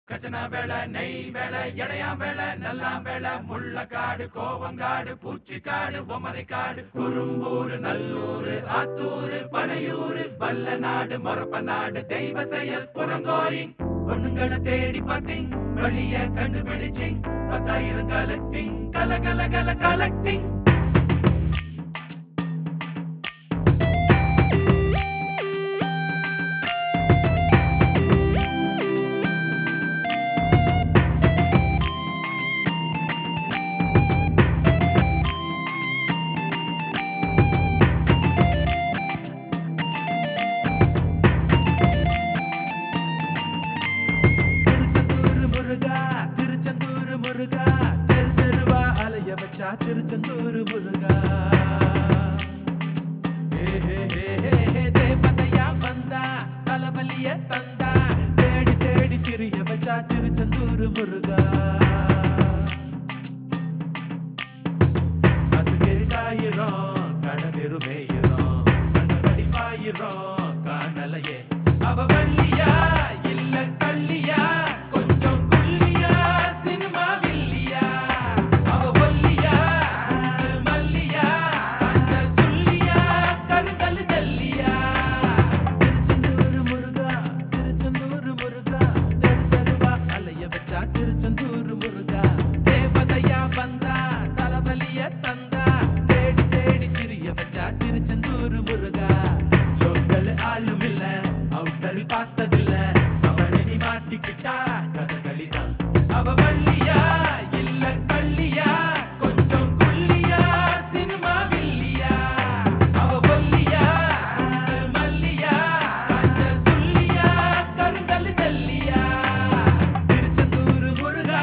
கச்சனா வேலை நெய் வேலை எடையா வேலை நல்லா வேலை முள்ளக்காடு கோவங்காடு பூச்சிக்காடு பொமரைக்காடு குறும்பூர் நல்லூர் ஆத்தூர் பனையூர் வல்ல நாடு மொரப்ப நாடு தெய்வ செயல் புறங்கோயிங் பொண்ணுங்களை தேடி பார்த்தீங் வழிய கண்டுபிடிச்சிங் பத்தாயிரம் கலெக்டிங் கல கல கல கலெக்டிங் திருச்செந்தூர் முருகா திருச்செந்தூர் முருகா தெரு தெருவா அலைய வச்சா திருச்செந்தூர் முருகா ஹே, ஹே, ஹே, ஹே, ஹே, தேவதையா வந்தா தலவலிய தந்தா தேடி தேடி திரிய வச்சா திருச்செந்தூர் முருகா அதுக்கு காயிரம் கடவெருமேயிரம் கண்டபடி பாயிரம் காணலையே அவ வள்ளியா இல்ல கள்ளியா கொஞ்சம் குள்ளியா சினிமா வில்லியா அவ ஒல்லியா மல்லியா அந்த சொல்லியா கருங்கல் ஜல்லியா திருச்செந்தூர் முருகா திருச்செந்தூர் முருகா தெரு தெருவா அலைய வச்சா திருச்செந்தூர் முருகா தேவதையா வந்தா தலவலிய தந்தா தேடி தேடி திரிய வச்சா திருச்செந்தூர் முருகா லோக்கல் ஆளும் இல்ல அவுட்டர் பார்த்ததில்ல அவனை நீ மாட்டிக்கிட்டா கதகளிதான் அவ வள்ளியா இல்ல கள்ளியா கொஞ்சம் குள்ளியா சினிமா வில்லியா அவ ஒல்லியா மல்லியா அந்த சொல்லியா கருங்கல் ஜல்லியா திருச்செந்தூர் முருகா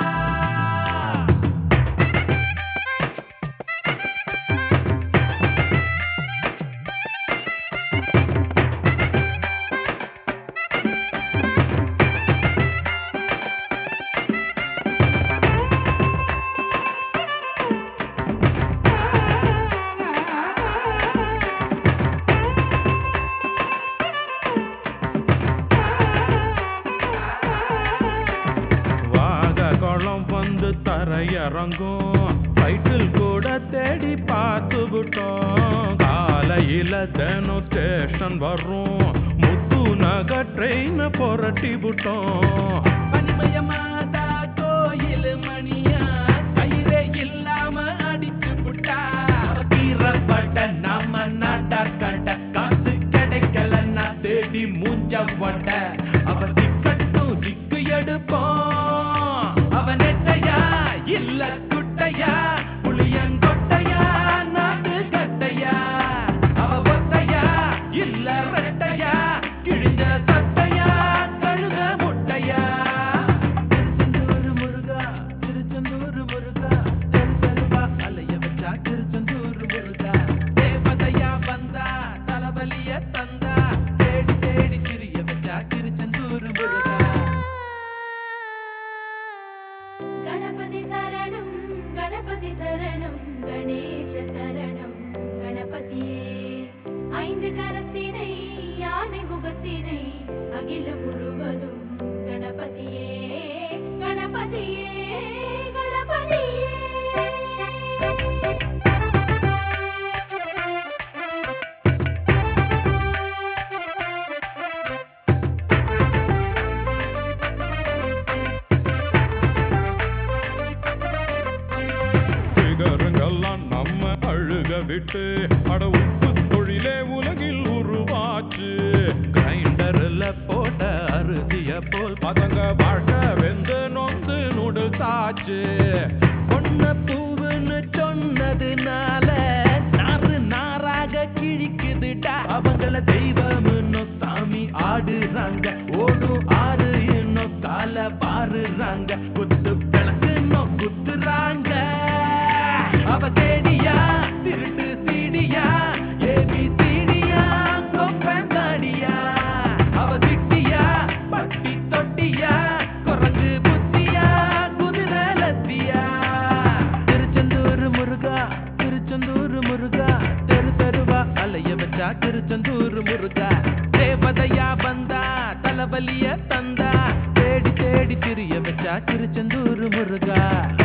வாக குளம் வந்து தரையிறங்கும் சைக்கிள் கூட தேடி பார்த்து விட்டோம் காலையில தினம் ஸ்டேஷன் வரும் முத்து நகர் ட்ரெயின் புரட்டி விட்டோம் பனிமயமாதா கோயில் மணியா கயிறே இல்லாம அடிச்சு புட்டா தீரப்பட்ட நம்ம நாட்டார் கட்ட காசு கிடைக்கலன்னா தேடி மூஞ்ச வட்ட அவ திக்கட்டும் திக்கு எடுப்போம் அவன் நெட்டையா இல்ல குட்டையா புளியங்கொட்டையா நாட்டு கட்டையா அவ ஒத்தையா இல்ல ரெட்டையா கிழிஞ்ச சட்டையா கழுத முட்டையா திருச்செந்தூர் முருகா திருச்செந்தூர் முருகா தெரு தெருவா அலைய வச்சா திருச்செந்தூர் முருகா தேவதையா வந்தா தலவலிய தந்தா தேடி தேடி திரிய வச்சா திருச்செந்தூர் முருகா गणपति शरणं गणपति शरणं गणेश शरणं गणपतिये ஐந்து கரத்தினை யானை முகத்தினை அகிலம் முழுவதும் கணபதியே கணபதியே கணபதியே சிகரங்கெல்லாம் நம்ம அழுக விட்டு அட உப்பு தொழிலே உலகில் உருவாச்சு கிரைண்டர்ல போட்ட அறுதிய போல் பதங்க வாழ்க்கை வெந்து நொந்து நுடுசாச்சு பொண்ண பூவுன்னு சொன்னதுனால நாறு நாராக கிழிக்குதுடா அவங்கள தெய்வம் இன்னும் சாமி ஆடுறாங்க ஓடும் ஆறு இன்னும் கால பாருறாங்க குத்து விளக்கு இன்னும் குத்துறாங்க அவ கேடியா திருட்டு சீடியா ஏபி சீடியா கொப்பந்தாடியா அவ திட்டியா பட்டி தொட்டியா குரங்கு புத்தியா குதிரை லத்தியா திருச்செந்தூர் முருகா திருச்செந்தூர் முருகா தெரு தெருவா அலைய வச்சா திருச்செந்தூர் முருகா தேவதையா வந்தா தலவலிய தந்தா தேடி தேடி திருச்செந்தூர் முருகா